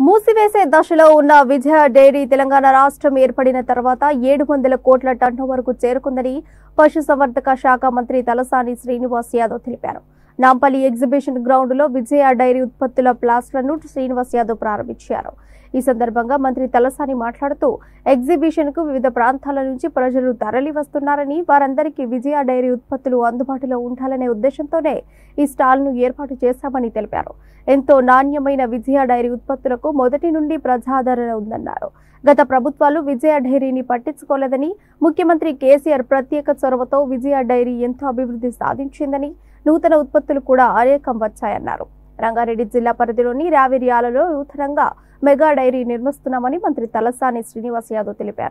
మూసివేసే దశలో ఉన్న విజయ డైరీ తెలంగాణ రాష్ట్రం ఏర్పడిన తర్వాత ఏడు వందల కోట్ల టర్నోవర్కు చేరుకుందని పశుసంవర్ధక శాఖ మంత్రి తలసాని శ్రీనివాస్ యాదవ్ తెలిపారు నాంపల్లి ఎగ్జిబిషన్ గ్రౌండ్ లో విజయ డైరీ ఉత్పత్తుల ప్లాస్లను శ్రీనివాస్ యాదవ్ ప్రారంభించారు ఈ సందర్భంగా మంత్రి తలసాని మాట్లాడుతూ ఎగ్జిబిషన్ కు వివిధ ప్రాంతాల నుంచి ప్రజలు తరలి వస్తున్నారని వారందరికీ విజయ డైరీ ఉత్పత్తులు అందుబాటులో ఉండాలనే ఉద్దేశంతోనే ఈ స్టాల్ ను ఏర్పాటు చేశామని తెలిపారు ఎంతో నాణ్యమైన విజయ డైరీ ఉత్పత్తులకు మొదటి నుండి ప్రజాదరణ ఉందన్నారు గత ప్రభుత్వాలు విజయ డైరీని పట్టించుకోలేదని ముఖ్యమంత్రి కేసీఆర్ ప్రత్యేక చొరవతో విజయ డైరీ ఎంతో అభివృద్ధి సాధించిందని నూతన ఉత్పత్తులు కూడా అనేకం వచ్చాయన్నారు రంగారెడ్డి జిల్లా పరిధిలోని రావిర్యాలలో నూతనంగా మెగా డైరీ నిర్మిస్తున్నామని మంత్రి తలసాని శ్రీనివాస్ యాదవ్ తెలిపారు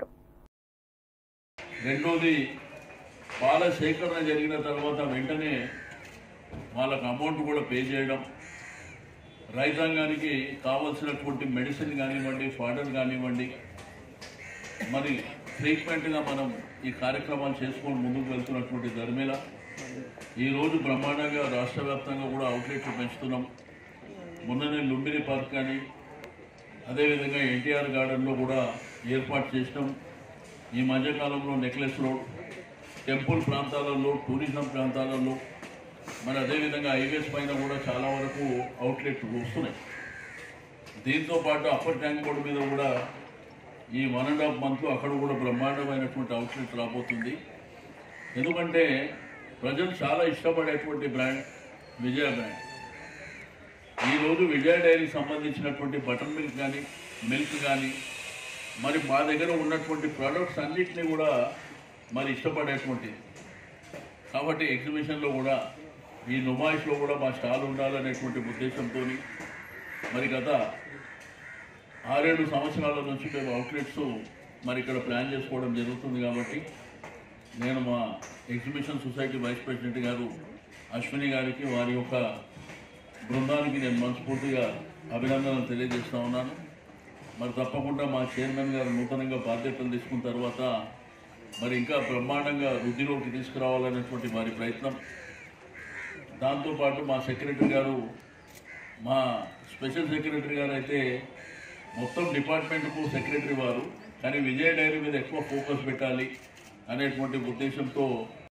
రెండోది పాల సేకరణ జరిగిన తర్వాత వెంటనే వాళ్ళకు అమౌంట్ కూడా పే చేయడం రైతాంగానికి కావలసినటువంటి మెడిసిన్ కానివ్వండి ఫాడర్ కానివ్వండి మరి ఫ్రీక్వెంట్గా మనం ఈ కార్యక్రమాలు చేసుకొని ముందుకు వెళ్తున్నటువంటి ధర్మేల ఈరోజు బ్రహ్మాండంగా రాష్ట్ర వ్యాప్తంగా కూడా అవుట్లెట్లు పెంచుతున్నాం మొన్ననే లుంబిని పార్క్ కానీ అదేవిధంగా ఎన్టీఆర్ గార్డెన్లో కూడా ఏర్పాటు చేసినాం ఈ మధ్యకాలంలో నెక్లెస్ రోడ్ టెంపుల్ ప్రాంతాలలో టూరిజం ప్రాంతాలలో మరి అదేవిధంగా హైవేస్ పైన కూడా చాలా వరకు అవుట్లెట్లు వస్తున్నాయి దీంతో పాటు అప్పర్ ట్యాంక్ బోర్డు మీద కూడా ఈ వన్ అండ్ హాఫ్ మంత్లో అక్కడ కూడా బ్రహ్మాండమైనటువంటి అవుట్లెట్ రాబోతుంది ఎందుకంటే ప్రజలు చాలా ఇష్టపడేటువంటి బ్రాండ్ విజయ బ్రాండ్ ఈరోజు విజయ డైరీకి సంబంధించినటువంటి బటర్ మిల్క్ కానీ మిల్క్ కానీ మరి మా దగ్గర ఉన్నటువంటి ప్రోడక్ట్స్ అన్నిటినీ కూడా మరి ఇష్టపడేటువంటిది కాబట్టి ఎగ్జిబిషన్లో కూడా ఈ నుమాయిష్లో కూడా మా స్టాల్ ఉండాలనేటువంటి ఉద్దేశంతో మరి గత ఆరేడు సంవత్సరాల నుంచి మేము అవుట్లెట్స్ మరి ఇక్కడ ప్లాన్ చేసుకోవడం జరుగుతుంది కాబట్టి నేను మా ఎగ్జిబిషన్ సొసైటీ వైస్ ప్రెసిడెంట్ గారు అశ్విని గారికి వారి యొక్క బృందానికి నేను మనస్ఫూర్తిగా అభినందనలు తెలియజేస్తా ఉన్నాను మరి తప్పకుండా మా చైర్మన్ గారు నూతనంగా బాధ్యతలు తీసుకున్న తర్వాత మరి ఇంకా బ్రహ్మాండంగా వృద్ధిలోకి తీసుకురావాలనేటువంటి వారి ప్రయత్నం దాంతోపాటు మా సెక్రటరీ గారు మా స్పెషల్ సెక్రటరీ గారు అయితే మొత్తం డిపార్ట్మెంట్కు సెక్రటరీ వారు కానీ విజయ డైరీ మీద ఎక్కువ ఫోకస్ పెట్టాలి అనేటువంటి ఉద్దేశంతో